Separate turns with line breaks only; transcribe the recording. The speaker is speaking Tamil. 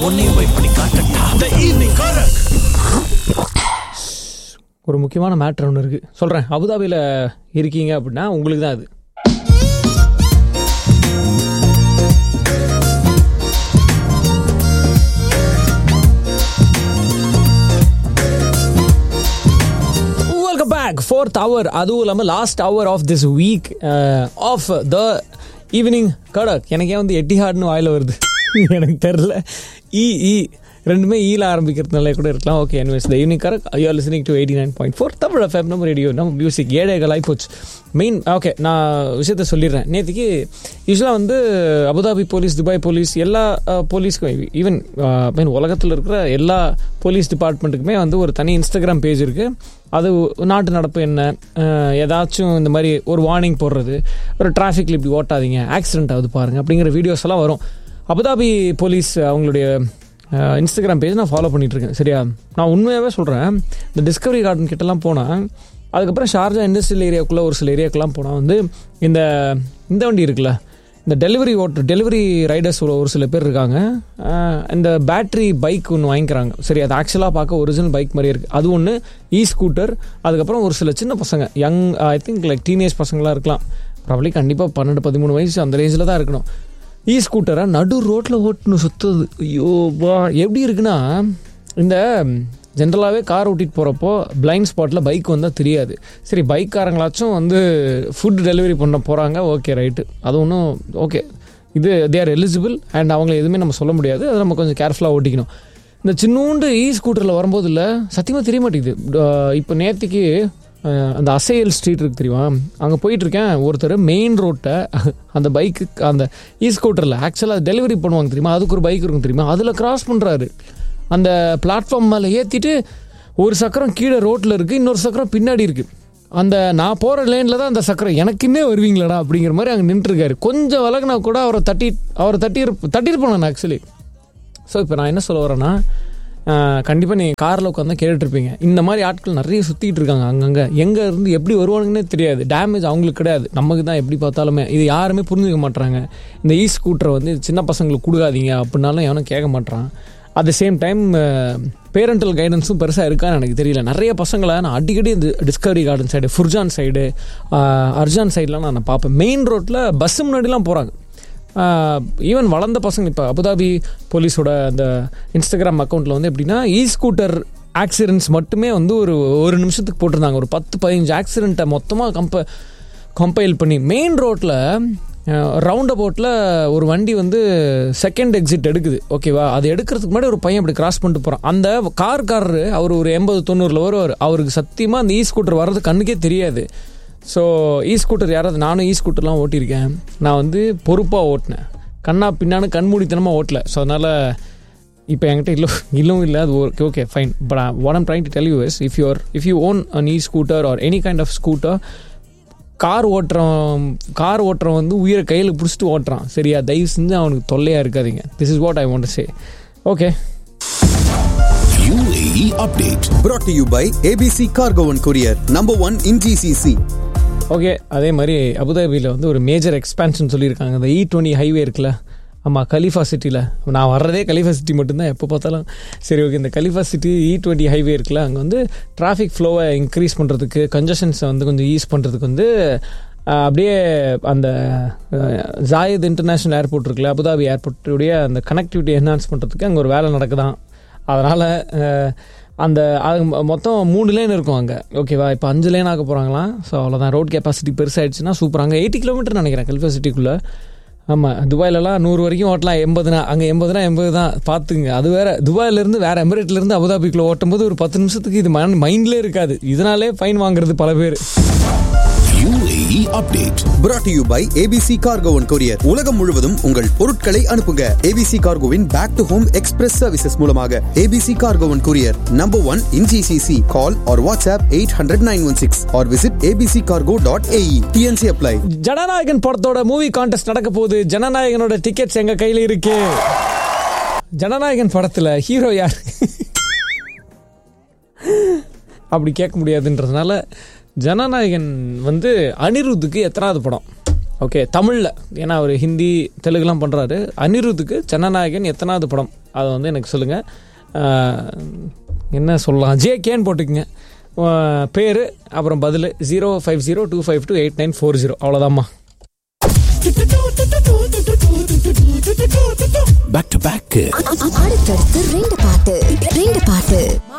உன்னையும் போய் பண்ணி காட்டட்டா த ஈவினிங் காரக்
ஒரு முக்கியமான மேட்ரு ஒன்று இருக்குது சொல்கிறேன் அபுதாபியில் இருக்கீங்க அப்படின்னா உங்களுக்கு தான் அது வெல்கம் பேக் ஃபோர்த் ஹவர் அதுவும் இல்லாமல் last hour of this week of the evening kadak எனக்கே வந்து எட்டிஹாட்னு வாயில் வருது எனக்கு தெரில இ இ ரெண்டுமே ஈல ஆரம்பிக்கிறதுனால கூட இருக்கலாம் okay anyways the evening karak I are listening to eighty nine point four Tamil FM நம்ம ரேடியோ நம்ம மியூசிக் ஏழைகள் ஆயிப்போச்சு மெயின் ஓகே நான் விஷயத்த சொல்லிடுறேன் நேற்றுக்கு யூஸ்வலாக வந்து அபுதாபி போலீஸ் துபாய் போலீஸ் எல்லா போலீஸ்க்கும் ஈவன் மீன் உலகத்தில் இருக்கிற எல்லா போலீஸ் டிபார்ட்மெண்ட்டுக்குமே வந்து ஒரு தனி இன்ஸ்டாகிராம் பேஜ் இருக்குது அது நாட்டு நடப்பு என்ன அஹ், ஏதாச்சும் இந்த மாதிரி ஒரு வார்னிங் போடுறது ஒரு டிராஃபிக்கில் இப்படி ஓட்டாதீங்க ஆக்சிடென்ட் ஆகுது பாருங்கள் அப்படிங்கிற வீடியோஸ் எல்லாம் வரும் அபுதாபி போலீஸ் அவங்களுடைய அஹ், இன்ஸ்டாகிராம் பேஜ் நான் ஃபாலோ பண்ணிட்டு இருக்கேன் சரியா நான் உண்மையாகவே சொல்கிறேன் இந்த டிஸ்கவரி கார்டன் கிட்டலாம் போனால் அதுக்கப்புறம் ஷார்ஜா இண்டஸ்ட்ரியல் ஏரியாக்குள்ளே ஒரு சில ஏரியாக்கெல்லாம் போனால் வந்து இந்த இந்த வண்டி இருக்குல்ல இந்த டெலிவரி ஓட்டு டெலிவரி ரைடர்ஸ் ஒரு ஒரு சில பேர் இருக்காங்க அஹ், இந்த பேட்ரி பைக் ஒன்று வாங்கிக்கிறாங்க சரி அது ஆக்சுவலாக பார்க்க ஒரிஜினல் பைக் மாதிரி இருக்குது அது ஒன்று இ ஸ்கூட்டர் அதுக்கப்புறம் ஒரு சில சின்ன பசங்க young I think like teenage பசங்களாம் இருக்கலாம் ப்ராப்ளி கண்டிப்பாக பன்னெண்டு பதிமூணு வயசு அந்த ரேஞ்சில் தான் இருக்கணும் இ ஸ்கூட்டரை நடு ரோட்டில் ஓட்டுன்னு சுற்றுது ஐயோ வா எப்படி இருக்குன்னா இந்த ஜென்ரலாகவே கார் ஓட்டிட்டு போகிறப்போ பிளைண்ட் ஸ்பாட்டில் பைக் வந்தால் தெரியாது சரி பைக்காரங்களாச்சும் வந்து ஃபுட் டெலிவரி பண்ண போகிறாங்க ஓகே ரைட்டு அது ஒன்றும் ஓகே இது தே ஆர் எலிஜிபிள் அண்ட் அவங்கள எதுவுமே நம்ம சொல்ல முடியாது அதை நம்ம கொஞ்சம் கேர்ஃபுல்லாக ஓட்டிக்கணும் இந்த சின்னூண்டு இ ஸ்கூட்டரில் வரும்போது இல்லை சத்தியமாக தெரிய மாட்டேங்குது அஹ் இப்போ நேற்றுக்கு அஹ் அந்த அசையல் ஸ்ட்ரீட் இருக்கு தெரியுமா அங்கே போயிட்டு இருக்கேன் ஒருத்தர் மெயின் ரோட்டை அந்த பைக்கு அந்த இ ஸ்கூட்டரில் ஆக்சுவலாக டெலிவரி பண்ணுவாங்க தெரியுமா அதுக்கு ஒரு பைக் இருக்கும் தெரியுமா அதில் கிராஸ் பண்ணுறாரு அந்த பிளாட்ஃபார்ம் மேலே ஏற்றிட்டு ஒரு சக்கரம் கீழே ரோட்டில் இருக்குது இன்னொரு சக்கரம் பின்னாடி இருக்குது அந்த நான் போகிற லேனில் தான் அந்த சக்கரம் எனக்குன்னே வருவீங்களாடா அப்படிங்கிற மாதிரி அங்கே நின்றுருக்காரு கொஞ்சம் விலகுனா கூட அவரை தட்டி அவரை தட்டி தட்டியிருப்பேன் நான் ஆக்சுவலி ஸோ இப்போ நான் என்ன சொல்ல வரேன்னா கண்டிப்பாக நீங்கள் காரில் உட்காந்து கேட்டுட்ருப்பீங்க இந்த மாதிரி ஆட்கள் நிறைய சுற்றிட்டு இருக்காங்க அங்கங்கே எங்கே இருந்து எப்படி வருவானுங்கன்னே தெரியாது டேமேஜ் அவங்களுக்கு கிடையாது நமக்கு தான் எப்படி பார்த்தாலுமே இது யாருமே புரிஞ்சுக்க மாட்றாங்க இந்த இ ஸ்கூட்டரை வந்து சின்ன பசங்களுக்கு கொடுக்காதீங்க அப்படின்னாலும் எவனும் கேட்க மாட்றான் at the same time parental கைடன்ஸும் பெருசாக இருக்கான்னு எனக்கு தெரியல நிறைய பசங்களை நான் அடிக்கடி இந்த டிஸ்கவரி கார்டன் சைடு ஃபுர்ஜான் சைடு அர்ஜான் சைட்லாம் நான் பார்ப்பேன் மெயின் ரோட்டில் பஸ்ஸு முன்னாடிலாம் போகிறாங்க ஈவன் வளர்ந்த பசங்க இப்போ அபுதாபி போலீஸோட அந்த இன்ஸ்டாகிராம் அக்கௌண்ட்டில் வந்து எப்படின்னா இ ஸ்கூட்டர் ஆக்சிடென்ட்ஸ் மட்டுமே வந்து ஒரு ஒரு நிமிஷத்துக்கு போட்டிருந்தாங்க ஒரு பத்து பதினஞ்சு ஆக்சிடெண்ட்டை மொத்தமாக கம்ப கம்பைல் பண்ணி மெயின் ரோட்டில் ரவுண்ட் அபவுட்டில் ஒரு வண்டி வந்து செகண்ட் எக்ஸிட் எடுக்குது ஓகேவா அது எடுக்கிறதுக்கு முன்னாடி ஒரு பையன் இப்படி கிராஸ் பண்ணிட்டு போகிறான் அந்த கார்காரரு அவர் ஒரு எண்பது தொண்ணூறில் வருவார் அவருக்கு சத்தியமாக அந்த இ ஸ்கூட்டர் வர்றது கண்ணுக்கே தெரியாது ஸோ இ ஸ்கூட்டர் யாராவது நானும் இ ஸ்கூட்டர்லாம் ஓட்டியிருக்கேன் நான் வந்து பொறுப்பாக ஓட்டினேன் கண்ணா பின்னான்னு கண்மூடித்தனமாக ஓட்டல ஸோ அதனால் இப்போ என்கிட்ட இல்லை இல்லவும் இல்லை அது okay okay fine but what I'm trying to tell you is if your if you own an e scooter or any kind of scooter car ஓட்டுறவன் கார் ஓட்டுறவன் வந்து உயிரை கையில் பிடிச்சிட்டு ஓட்டுறான் சரியா தயவு செஞ்சு அவனுக்கு தொல்லையாக இருக்காதீங்க this is what I want say okay
UAE update.
brought to you by ABC Cargo and Courier, number one in GCC.
Okay அதே மாதிரி அபுதாபியில் வந்து ஒரு மேஜர் எக்ஸ்பேன்ஷன் சொல்லியிருக்காங்க இந்த இ டுவெண்ட்டி ஹைவே இருக்குல்ல ஆமாம் கலிஃபா சிட்டியில் நான் வர்றதே கலிஃபா சிட்டி மட்டும்தான் எப்போ பார்த்தாலும் சரி ஓகே இந்த Khalifa city E twenty highway இருக்குல்ல அங்கே வந்து டிராஃபிக் ஃப்ளோவை இன்க்ரீஸ் பண்ணுறதுக்கு கன்ஜஷன்ஸை வந்து கொஞ்சம் ஈஸ் பண்ணுறதுக்கு வந்து ஆஹ், அப்படியே அந்த ஆஹ், ஜாயித் இன்டர்நேஷ்னல் ஏர்போர்ட் இருக்குல்ல அபுதாபி ஏர்போர்ட்டுடைய அந்த கனெக்டிவிட்டி என்ஹான்ஸ் பண்ணுறதுக்கு அங்கே ஒரு வேலை நடக்குதான் அதனால் அந்த அது மொ- மொத்தம் மூணு லேன் இருக்கும் அங்கே ஓகேவா இப்போ அஞ்சு லேன் ஆக போகிறாங்களாம் ஸோ அவ்வளோதான் ரோட் கெப்பாசிட்டி பெருசாகிடுச்சுன்னா சூப்பர் அங்கே எயிட்டி கிலோமீட்டர் நினைக்கிறேன் கல்ஃபா சிட்டிக்குள்ளே ஆமாம் துபாயிலலாம் நூறு வரைக்கும் ஓட்டலாம் எண்பதுனா அங்கே எண்பதுனா எண்பது தான் பார்த்துங்க அது வேற துபாயிலேருந்து வேற எமிரேட்லேருந்து அபுதாபிக்குள்ளே ஓட்டும்போது ஒரு பத்து நிமிஷத்துக்கு இது மைண்ட்லேயே இருக்காது இதனாலே ஃபைன் வாங்குறது பல பேர்
UAE update.
brought to you by ABC Cargo and Courier. உலகம் முழுவதும் உங்கள் பொருட்களை அனுப்புங்க ABC Cargoவின் back to home express services மூலமாக ABC Cargo and Courier, number one in GCC. Call or WhatsApp 800-916 or visit abccargo.ae. TNC apply.
Jananayagan படத்தோட மூவி கான்டெஸ்ட் நடக்க போகுது ஜனநாயகனோட டிக்கெட்ஸ் எங்க கையில இருக்கு ஜனநாயகன் படத்துல ஹீரோ யார் அப்படி கேட்க முடியாதுன்றதுனால ஜனநாயகன் வந்து அனிருத்துக்கு எத்தனாவது படம் ஓகே தமிழில் ஏன்னா அவர் ஹிந்தி தெலுங்குலாம் பண்ணுறாரு அனிருத்துக்கு ஜனநாயகன் எத்தனாவது படம் அதை வந்து எனக்கு சொல்லுங்கள் என்ன சொல்லலாம் ஜே கேன் போட்டுக்குங்க பேர் அப்புறம் பதில் zero five zero two five two eight nine four zero அவ்வளோதாம்மா
பேக் டு பேக்
அடுத்தடுத்து ரெண்டு பாட்டு ரெண்டு பாட்டு